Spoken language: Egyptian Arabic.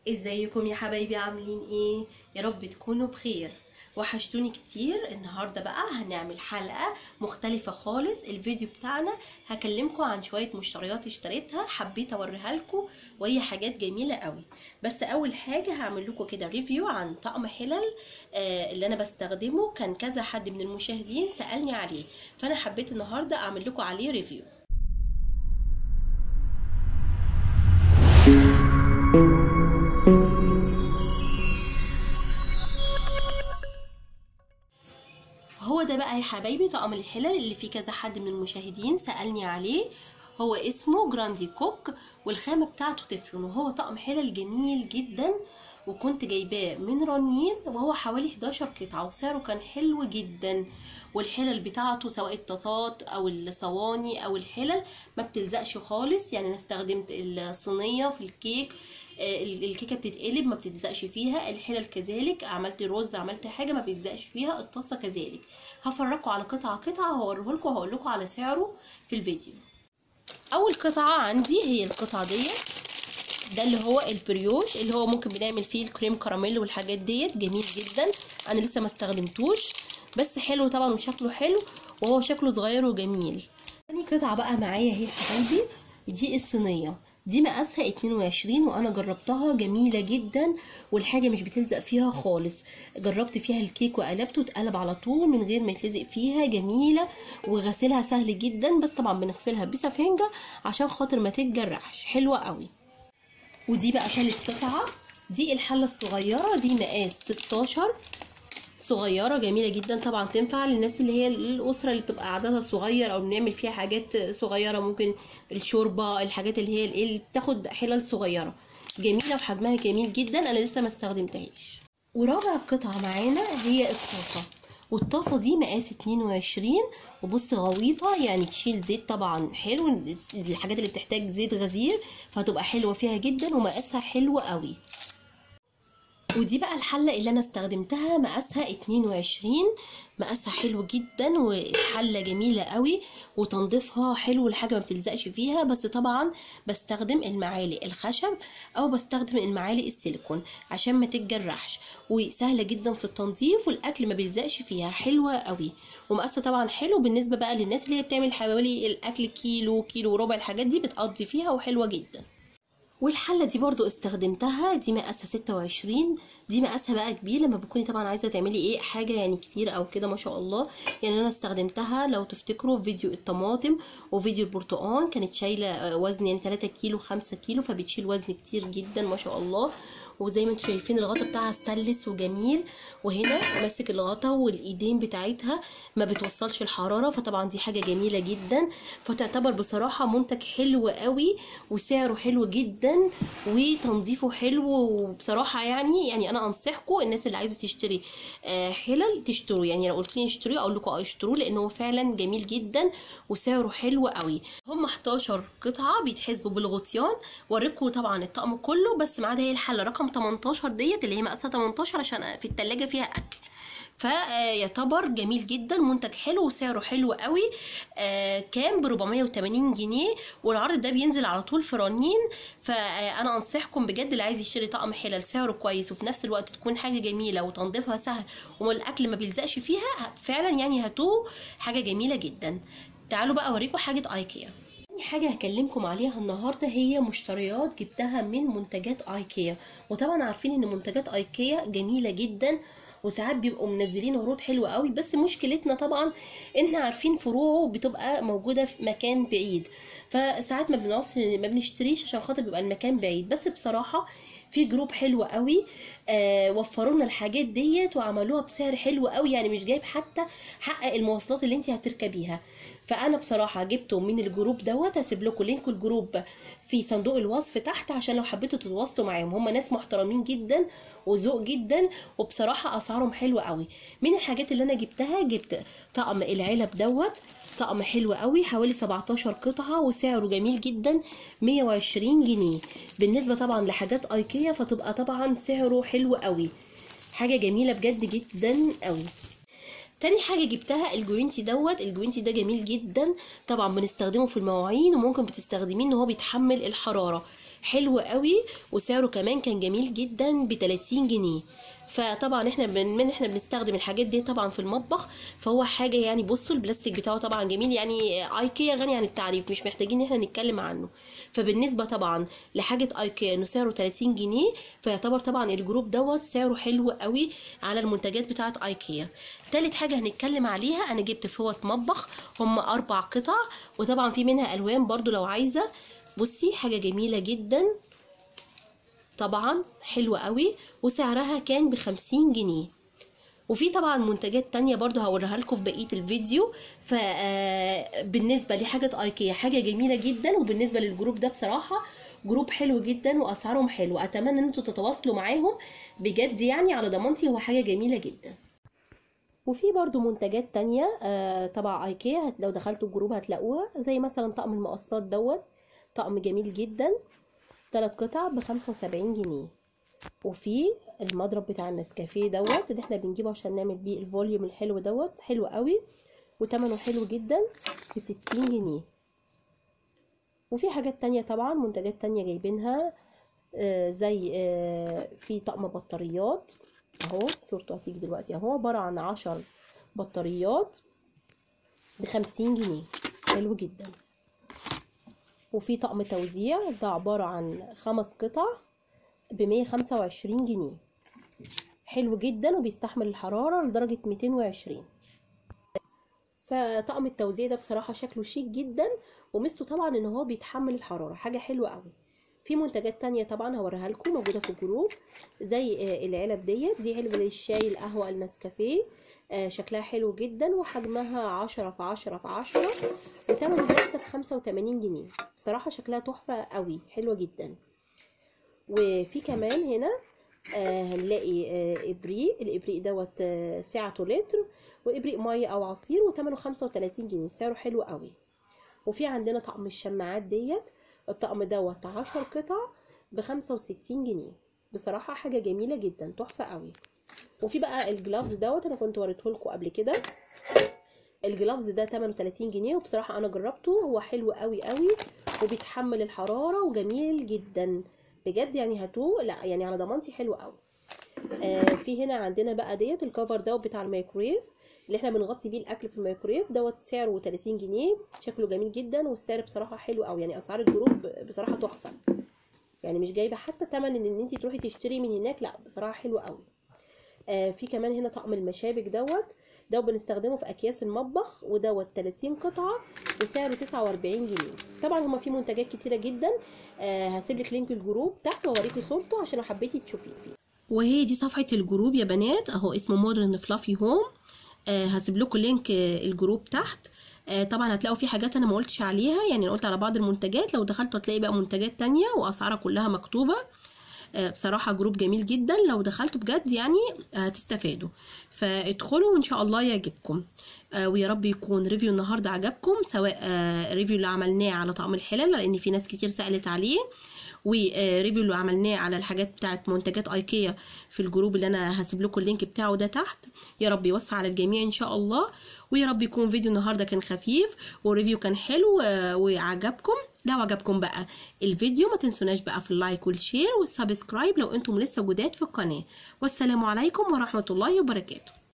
ازيكم يا حبايبي عاملين ايه يا رب تكونوا بخير وحشتوني كتير النهارده بقى هنعمل حلقه مختلفه خالص الفيديو بتاعنا هكلمكم عن شويه مشتريات اشتريتها حبيت اوريها لكم وهي حاجات جميله قوي بس اول حاجه هعمل لكم كده ريفيو عن طقم حلل آه اللي انا بستخدمه كان كذا حد من المشاهدين سالني عليه فانا حبيت النهارده اعمل لكم عليه ريفيو هو ده بقى يا حبايبي طقم الحلل اللي فيه كذا حد من المشاهدين سألني عليه هو اسمه جراندي كوك والخامة بتاعته تفلون وهو طقم حلل جميل جدا وكنت جايباه من رنين وهو حوالي 11 قطعة وسعره كان حلو جدا والحلل بتاعته سواء الطاسات او الصواني او الحلل ما بتلزقش خالص يعني انا استخدمت الصينية في الكيك الكيكه بتتقلب ما بتلزقش فيها الحلل كذلك عملت رز عملت حاجه ما بيلزقش فيها الطاسه كذلك هفرجكم على قطعه قطعه وهوريه لكم وهقول لكم على سعره في الفيديو اول قطعه عندي هي القطعه ديت ده اللي هو البريوش اللي هو ممكن بنعمل فيه الكريم كراميل والحاجات ديت جميل جدا انا لسه ما استخدمتوش بس حلو طبعا وشكله حلو وهو شكله صغير وجميل تاني قطعه بقى معايا اهي حبايبي دي الصينيه دي مقاسها 22 وانا جربتها جميله جدا والحاجه مش بتلزق فيها خالص جربت فيها الكيك وقلبته اتقلب على طول من غير ما يتلزق فيها جميله وغسلها سهل جدا بس طبعا بنغسلها بسفنجه عشان خاطر ما تتجرحش حلوه قوي ودي بقى ثالث قطعه دي الحله الصغيره دي مقاس 16 صغيرة جميلة جدا طبعا تنفع للناس اللي هي الأسرة اللي بتبقى عددها صغير أو بنعمل فيها حاجات صغيرة ممكن الشوربة الحاجات اللي هي اللي بتاخد حلل صغيرة جميلة وحجمها جميل جدا أنا لسه ما استخدمتهاش ورابع قطعة معانا هي الطاسة والطاسة دي مقاس 22 وبص غويطة يعني تشيل زيت طبعا حلو الحاجات اللي بتحتاج زيت غزير فهتبقى حلوة فيها جدا ومقاسها حلو قوي ودي بقى الحله اللي انا استخدمتها مقاسها 22 مقاسها حلو جدا والحله جميله قوي وتنظيفها حلو الحاجه ما بتلزقش فيها بس طبعا بستخدم المعالق الخشب او بستخدم المعالق السيليكون عشان ما تتجرحش وسهله جدا في التنظيف والاكل ما بيلزقش فيها حلوه قوي ومقاسها طبعا حلو بالنسبه بقى للناس اللي هي بتعمل حوالي الاكل كيلو كيلو وربع الحاجات دي بتقضي فيها وحلوه جدا والحلة دي برضو استخدمتها دي مقاسها ستة وعشرين دي مقاسها بقى كبير لما بتكوني طبعا عايزة تعملي ايه حاجة يعني كتير او كده ما شاء الله يعني انا استخدمتها لو تفتكروا فيديو الطماطم وفيديو البرتقان كانت شايلة وزن يعني 3 كيلو 5 كيلو فبتشيل وزن كتير جدا ما شاء الله وزي ما انتم شايفين الغطا بتاعها ستانلس وجميل وهنا ماسك الغطا والايدين بتاعتها ما بتوصلش الحراره فطبعا دي حاجه جميله جدا فتعتبر بصراحه منتج حلو قوي وسعره حلو جدا وتنظيفه حلو وبصراحه يعني يعني انا انصحكم الناس اللي عايزه تشتري حلل تشتروا يعني لو قلت لي اشتريه اقول لكم اه اشتروه لان هو فعلا جميل جدا وسعره حلو قوي هم 11 قطعه بيتحسبوا بالغطيان وريكم طبعا الطقم كله بس ما عدا هي الحله رقم رقم 18 ديت اللي هي مقاسها 18 عشان في التلاجة فيها اكل فيعتبر جميل جدا منتج حلو وسعره حلو قوي آه كان ب 480 جنيه والعرض ده بينزل على طول في رنين فانا انصحكم بجد اللي عايز يشتري طقم حلل سعره كويس وفي نفس الوقت تكون حاجه جميله وتنظيفها سهل والاكل ما بيلزقش فيها فعلا يعني هاتوه حاجه جميله جدا تعالوا بقى اوريكم حاجه ايكيا تاني حاجة هكلمكم عليها النهاردة هي مشتريات جبتها من منتجات ايكيا وطبعا عارفين ان منتجات ايكيا جميلة جدا وساعات بيبقوا منزلين عروض حلوه قوي بس مشكلتنا طبعا ان عارفين فروعه بتبقى موجوده في مكان بعيد فساعات ما بنعص ما بنشتريش عشان خاطر بيبقى المكان بعيد بس بصراحه في جروب حلو قوي آه وفروا لنا الحاجات ديت وعملوها بسعر حلو قوي يعني مش جايب حتى حق المواصلات اللي انت هتركبيها فانا بصراحه جبته من الجروب دوت هسيب لكم لينك الجروب في صندوق الوصف تحت عشان لو حبيتوا تتواصلوا معاهم هم ناس محترمين جدا وذوق جدا وبصراحه اسعارهم حلوه قوي من الحاجات اللي انا جبتها جبت طقم العلب دوت طقم حلو قوي حوالي 17 قطعه وسعره جميل جدا 120 جنيه بالنسبه طبعا لحاجات ايكيا فتبقى طبعا سعره حلو قوي حاجه جميله بجد جدا قوي تاني حاجة جبتها الجوينتي دوت الجوينتي ده جميل جدا طبعا بنستخدمه في المواعين وممكن بتستخدميه ان هو بيتحمل الحرارة حلو قوي وسعره كمان كان جميل جدا ب 30 جنيه فطبعا احنا بن من احنا بنستخدم الحاجات دي طبعا في المطبخ فهو حاجه يعني بصوا البلاستيك بتاعه طبعا جميل يعني ايكيا غني عن التعريف مش محتاجين ان احنا نتكلم عنه فبالنسبه طبعا لحاجه ايكيا انه سعره 30 جنيه فيعتبر طبعا الجروب دوت سعره حلو قوي على المنتجات بتاعه ايكيا تالت حاجه هنتكلم عليها انا جبت فوط مطبخ هم اربع قطع وطبعا في منها الوان برضو لو عايزه بصي حاجه جميله جدا طبعا حلوة قوي وسعرها كان بخمسين جنيه وفي طبعا منتجات تانية برضو هوريها لكم في بقية الفيديو فبالنسبة لحاجة ايكيا حاجة جميلة جدا وبالنسبة للجروب ده بصراحة جروب حلو جدا واسعارهم حلوة اتمنى ان انتوا تتواصلوا معاهم بجد يعني على ضمانتي هو حاجة جميلة جدا وفي برضو منتجات تانية آه تبع ايكيا لو دخلتوا الجروب هتلاقوها زي مثلا طقم المقصات دوت طقم جميل جدا ثلاث قطع بخمسة وسبعين جنيه وفي المضرب بتاع النسكافيه دوت اللي احنا بنجيبه عشان نعمل بيه الفوليوم الحلو دوت حلو قوي وتمنه حلو جدا بستين جنيه وفي حاجات تانية طبعا منتجات تانية جايبينها آه زي آه في طقم بطاريات اهو صورته هتيجي دلوقتي اهو عبارة عن عشر بطاريات بخمسين جنيه حلو جدا وفي طقم توزيع ده عبارة عن خمس قطع بمية خمسة وعشرين جنيه حلو جدا وبيستحمل الحرارة لدرجة ميتين وعشرين فطقم التوزيع ده بصراحة شكله شيك جدا وميزته طبعا ان هو بيتحمل الحرارة حاجة حلوة قوي في منتجات تانية طبعا هوريها لكم موجودة في الجروب زي العلب ديت دي علبة للشاي القهوة النسكافيه آه شكلها حلو جدا وحجمها عشرة في عشرة في عشرة وتمن الواحدة بخمسة وتمانين جنيه بصراحة شكلها تحفة قوي حلوة جدا وفي كمان هنا آه هنلاقي آه ابريق الابريق دوت آه سعته لتر وابريق مية او عصير وتمنه خمسة وتلاتين جنيه سعره حلو قوي وفي عندنا طقم الشماعات ديت الطقم دوت عشر قطع بخمسة وستين جنيه بصراحة حاجة جميلة جدا تحفة قوي وفي بقى الجلافز دوت انا كنت وريته لكم قبل كده الجلافز ده 38 جنيه وبصراحه انا جربته هو حلو قوي قوي وبيتحمل الحراره وجميل جدا بجد يعني هاتوه لا يعني على ضمانتي حلو قوي آه في هنا عندنا بقى ديت الكفر دوت بتاع الميكرويف اللي احنا بنغطي بيه الاكل في الميكرويف دوت سعره 30 جنيه شكله جميل جدا والسعر بصراحه حلو قوي يعني اسعار الجروب بصراحه تحفه يعني مش جايبه حتى ثمن ان انت تروحي تشتري من هناك لا بصراحه حلو قوي آه في كمان هنا طقم المشابك دوت ده بنستخدمه في اكياس المطبخ ودوت 30 قطعه بسعره 49 جنيه طبعا هما في منتجات كتيره جدا آه هسيب لك لينك الجروب تحت واوريكي صورته عشان لو حبيتي تشوفيه وهي دي صفحه الجروب يا بنات اهو اسمه مودرن فلافي هوم آه هسيب لكم لينك الجروب تحت آه طبعا هتلاقوا في حاجات انا ما قلتش عليها يعني قلت على بعض المنتجات لو دخلتوا هتلاقي بقى منتجات تانية واسعارها كلها مكتوبه بصراحة جروب جميل جدا لو دخلتوا بجد يعني هتستفادوا فادخلوا وان شاء الله يعجبكم ويا رب يكون ريفيو النهارده عجبكم سواء ريفيو اللي عملناه على طقم الحلل لان في ناس كتير سألت عليه وريفيو اللي عملناه على الحاجات بتاعت منتجات ايكيا في الجروب اللي انا هسيب لكم اللينك بتاعه ده تحت يا رب يوسع على الجميع ان شاء الله ويا رب يكون فيديو النهارده كان خفيف وريفيو كان حلو وعجبكم لو عجبكم بقى الفيديو ما تنسوناش بقى في اللايك والشير والسبسكرايب لو انتم لسه جداد في القناه والسلام عليكم ورحمه الله وبركاته